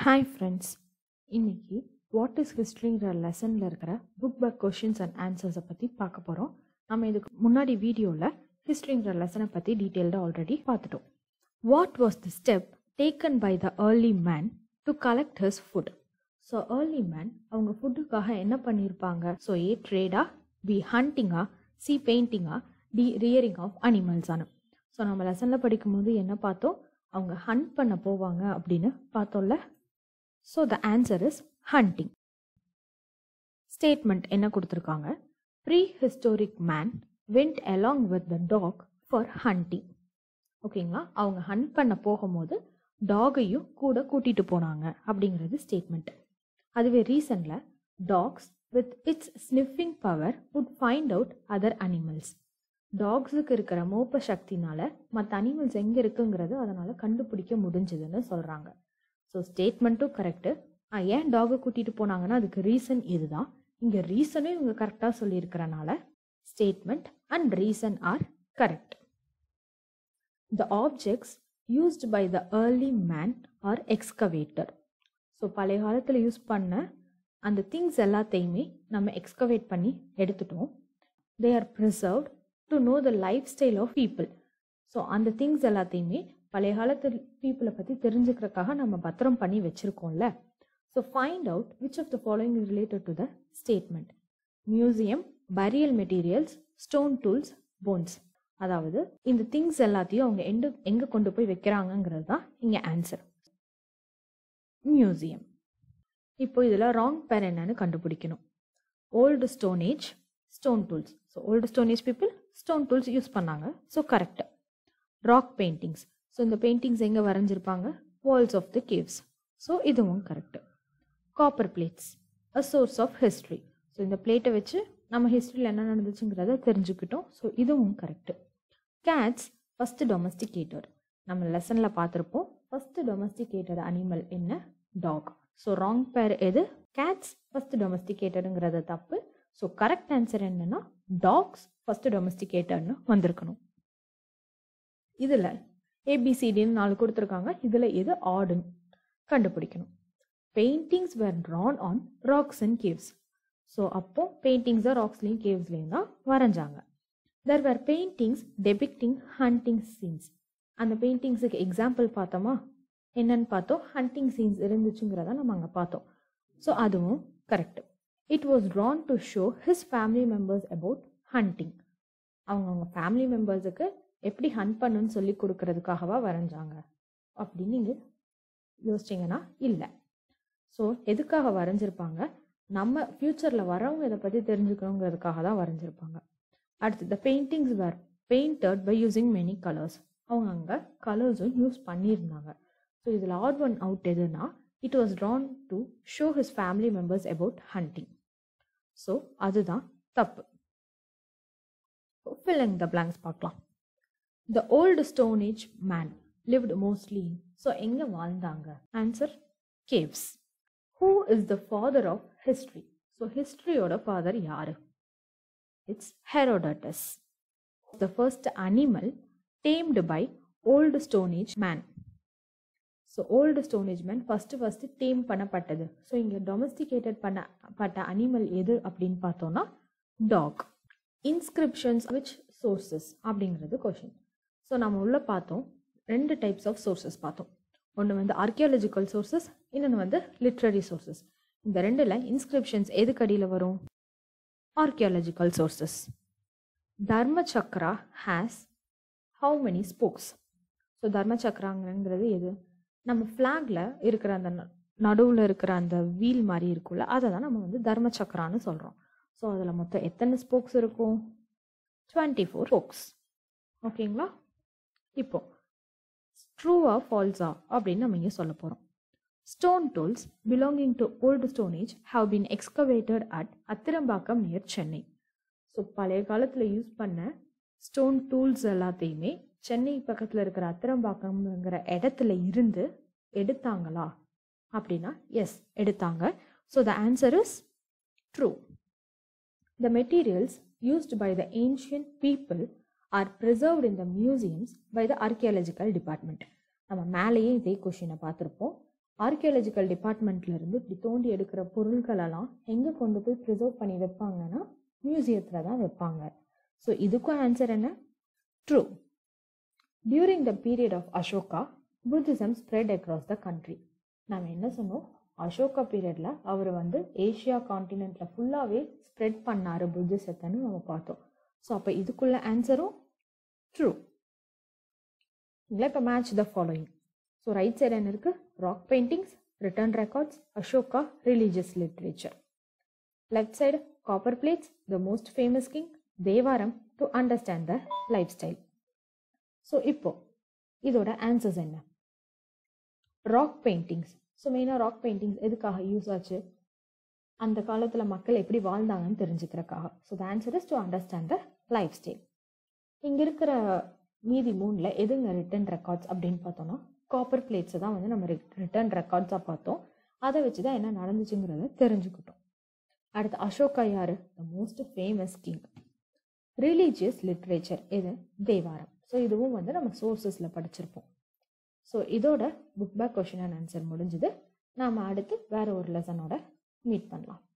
hi friends இன்னைக்கு what is ஹிஸ்ட்ரிங்கிற லெசனில் இருக்கிற புக் பேக் கொஷின்ஸ் அண்ட் ஆன்சர்ஸை பற்றி பார்க்க போகிறோம் நம்ம இதுக்கு முன்னாடி வீடியோவில் ஹிஸ்ட்ரிங்கிற லெசனை பற்றி டீட்டெயில்டாக ஆல்ரெடி பார்த்துட்டோம் what was the step taken by the early man to collect his food so early man அவங்க ஃபுட்டுக்காக என்ன பண்ணியிருப்பாங்க ஸோ ஏ ட்ரேடா பி ஹண்டிங்கா சி பெயிண்டிங்கா டி ரியரிங் ஆஃப் அனிமல்ஸான ஸோ நம்ம லெசனில் படிக்கும்போது என்ன பார்த்தோம் அவங்க ஹண்ட் பண்ண போவாங்க அப்படின்னு பார்த்தோம்ல so the answer is hunting statement என்ன கொடுத்துருக்காங்க prehistoric man went along with the dog for hunting ஓகேங்களா அவங்க ஹண்ட் பண்ண போகும்போது டாகையும் கூட கூட்டிட்டு போனாங்க அப்படிங்கிறது ஸ்டேட்மெண்ட் அதுவே ரீசனில் dogs with its sniffing power would find out other animals டாக்ஸுக்கு இருக்கிற மோப்ப சக்தினால மற்ற அனிமல்ஸ் எங்கே இருக்குங்கிறது அதனால் கண்டுபிடிக்க முடிஞ்சதுன்னு சொல்கிறாங்க ஸோ ஸ்டேட்மெண்ட்டும் கரெக்டு ஏன் டாகை கூட்டிகிட்டு போனாங்கன்னா அதுக்கு ரீசன் இதுதான் இங்கே ரீசனும் இவங்க கரெக்டாக சொல்லியிருக்கிறனால statement and reason are correct the objects used by the early man are excavator so பழைய காலத்தில் யூஸ் பண்ண அந்த திங்ஸ் எல்லாத்தையுமே நம்ம எக்ஸ்கவேட் பண்ணி எடுத்துட்டோம் they are preserved to know the lifestyle of people so அந்த திங்ஸ் எல்லாத்தையுமே பழைய காலத்து பீப்புளை பற்றி தெரிஞ்சுக்கிறதுக்காக நம்ம பத்திரம் பண்ணி வச்சுருக்கோம்ல so find out which of the following is related to the statement museum burial materials stone tools bones அதாவது இந்த திங்ஸ் எல்லாத்தையும் அவங்க எண்டு எங்கே கொண்டு போய் வைக்கிறாங்கங்கிறது தான் இங்கே ஆன்சர் மியூசியம் இப்போ இதில் ராங் பேர் என்னன்னு கண்டுபிடிக்கணும் old stone age stone tools so old stone age people stone tools use பண்ணாங்க so correct rock paintings so இந்த பெயிண்டிங்ஸ் எங்கே வரைஞ்சிருப்பாங்க walls of the caves so இதுவும் correct copper plates a source of history so இந்த பிளேட்டை வச்சு நம்ம ஹிஸ்ட்ரியில் என்ன நடந்துச்சுங்கிறத தெரிஞ்சுக்கிட்டோம் ஸோ இதுவும் கரெக்டு கேட்ஸ் ஃபஸ்ட்டு டொமஸ்டிகேட்டர் நம்ம லெசனில் பார்த்துருப்போம் ஃபஸ்ட்டு டொமஸ்டிகேட்டட் அனிமல் என்ன டாக் ஸோ ராங் பேர் எது கேட்ஸ் ஃபஸ்ட்டு டொமஸ்டிகேட்டடுங்கிறது தப்பு ஸோ கரெக்ட் ஆன்சர் என்னன்னா டாக்ஸ் ஃபஸ்ட்டு டொமஸ்டிகேட்டர்னு வந்திருக்கணும் இதில் ஏபிசிடின்னு நாலு கொடுத்துருக்காங்க இதில் எது ஆடுன்னு கண்டுபிடிக்கணும் paintings were drawn on rocks and caves so அப்போ பெயிண்டிங்ஸை ராக்ஸ்லேயும் கேவ்ஸ்லேயும் தான் வரைஞ்சாங்க there were paintings depicting hunting scenes அந்த பெயிண்டிங்ஸுக்கு எக்ஸாம்பிள் பார்த்தோமா என்னன்னு பார்த்தோம் ஹண்டிங் சீன்ஸ் இருந்துச்சுங்கிறத நம்ம அங்கே பார்த்தோம் ஸோ அதுவும் correct it was drawn to show his family members about hunting அவங்க அவங்க ஃபேமிலி மெம்பர்ஸுக்கு எப்படி ஹண்ட் பண்ணுன்னு சொல்லி கொடுக்கறதுக்காகவா வரைஞ்சாங்க அப்படின்னு நீங்கள் யோசிச்சிங்கன்னா இல்லை ஸோ எதுக்காக வரைஞ்சிருப்பாங்க நம்ம ஃப்யூச்சரில் வரவங்க இதை பற்றி தெரிஞ்சுக்கணுங்கிறதுக்காக தான் வரைஞ்சிருப்பாங்க அடுத்து the paintings were painted by using many colours அவங்க அங்கே கலர்ஸும் யூஸ் பண்ணியிருந்தாங்க ஸோ இதில் ஆட் ஒன் அவுட் எதுனா it was drawn to show his family members about hunting so அதுதான் தப்பு ஃபில்லிங் த பிளாங்க்ஸ் பார்க்கலாம் the old stone age man lived mostly so எங்கே வாழ்ந்தாங்க answer caves who is the father of history so ஹிஸ்ட்ரியோட father யாரு it's Herodotus the first animal tamed by old stone age man so old stone age man first first tame பண்ணப்பட்டது so இங்கே domesticated பண்ணப்பட்ட animal எது அப்படின்னு பார்த்தோன்னா dog inscriptions which sources அப்படிங்கிறது question so நம்ம உள்ள பார்த்தோம் ரெண்டு டைப்ஸ் ஆஃப் சோர்சஸ் பார்த்தோம் ஒன்று வந்து ஆர்கியாலஜிக்கல் சோர்சஸ் இன்னொன்று வந்து லிட்ரரி சோர்சஸ் இந்த ரெண்டில் இன்ஸ்கிரிப்ஷன்ஸ் எதுக்கு அடியில் வரும் archaeological sources Dharma Chakra has how many spokes so தர்ம சக்கராங்கிறது எது நம்ம ஃப்ளாகில் இருக்கிற அந்த நடுவில் இருக்கிற அந்த வீல் மாதிரி இருக்கும்ல அதை தான் நம்ம வந்து தர்ம சக்கரான்னு சொல்கிறோம் ஸோ அதில் மொத்தம் எத்தனை ஸ்போக்ஸ் இருக்கும் டுவெண்ட்டி ஃபோர் ஸ்போக்ஸ் ஓகேங்களா இப்போ ட்ரூவா ஃபால்ஸா அப்படின்னு நம்ம இங்கே சொல்ல போகிறோம் stone tools belonging to old stone age have been excavated at Attirampakkam near Chennai so பழைய காலத்தில் யூஸ் பண்ண ஸ்டோன் டூல்ஸ் எல்லாத்தையுமே சென்னை பக்கத்தில் இருக்கிற அத்திரம்பாக்கம்ங்கிற இடத்துல இருந்து எடுத்தாங்களா அப்படின்னா எஸ் எடுத்தாங்க so the answer is true the materials used by the ancient people are preserved in the museums by the archaeological department நம்ம மேலேயே இதே கொஷினை பார்த்துருப்போம் ஆர்கியாலஜிக்கல் டிபார்ட்மெண்ட்ல இருந்து இப்படி தோண்டி எடுக்கிற பொருட்களெல்லாம் எங்கே கொண்டு போய் ப்ரிசர்வ் பண்ணி வைப்பாங்கன்னா மியூசியத்தில் தான் வைப்பாங்க ஸோ இதுக்கும் ஆன்சர் என்ன true during the period of Ashoka Buddhism spread across the country நம்ம என்ன சொன்னோம் அசோகா பீரியடில் அவர் வந்து ஏஷியா காண்டினென்ட்டில் ஃபுல்லாகவே ஸ்ப்ரெட் பண்ணார் புத்திசத்தைன்னு நம்ம பார்த்தோம் ஸோ அப்போ இதுக்குள்ள ஆன்சரும் ட்ரூ இல்லை இப்போ match the following so right side என்ன இருக்குது rock paintings written records Ashoka religious literature left side copper plates the most famous king Thevaram to understand the lifestyle so இப்போ இதோட ஆன்சர்ஸ் என்ன ராக் பெயிண்டிங்ஸ் ஸோ மெயினாக rock paintings எதுக்காக use ஆச்சு அந்த காலத்தில் மக்கள் எப்படி வாழ்ந்தாங்கன்னு தெரிஞ்சுக்கிறக்காக so the answer is to understand the lifestyle இங்கே இருக்கிற மீதி மூணில் எதுங்க ரிட்டன் ரெக்கார்ட்ஸ் அப்படின்னு பார்த்தோன்னா காப்பர் பிளேட்ஸை தான் வந்து நம்ம ரிட்டர்ன் ரெக்கார்ட்ஸாக பார்த்தோம் அதை வச்சு தான் என்ன நடந்துச்சுங்கிறத தெரிஞ்சுக்கிட்டோம் அடுத்து அசோகா யார் the most famous king religious literature இது தேவாரம் ஸோ இதுவும் வந்து நம்ம சோர்சஸில் படிச்சிருப்போம் ஸோ இதோட book back question and answer முடிஞ்சுது நாம் அடுத்து வேற ஒரு லெசனோட மீட் பண்ணலாம்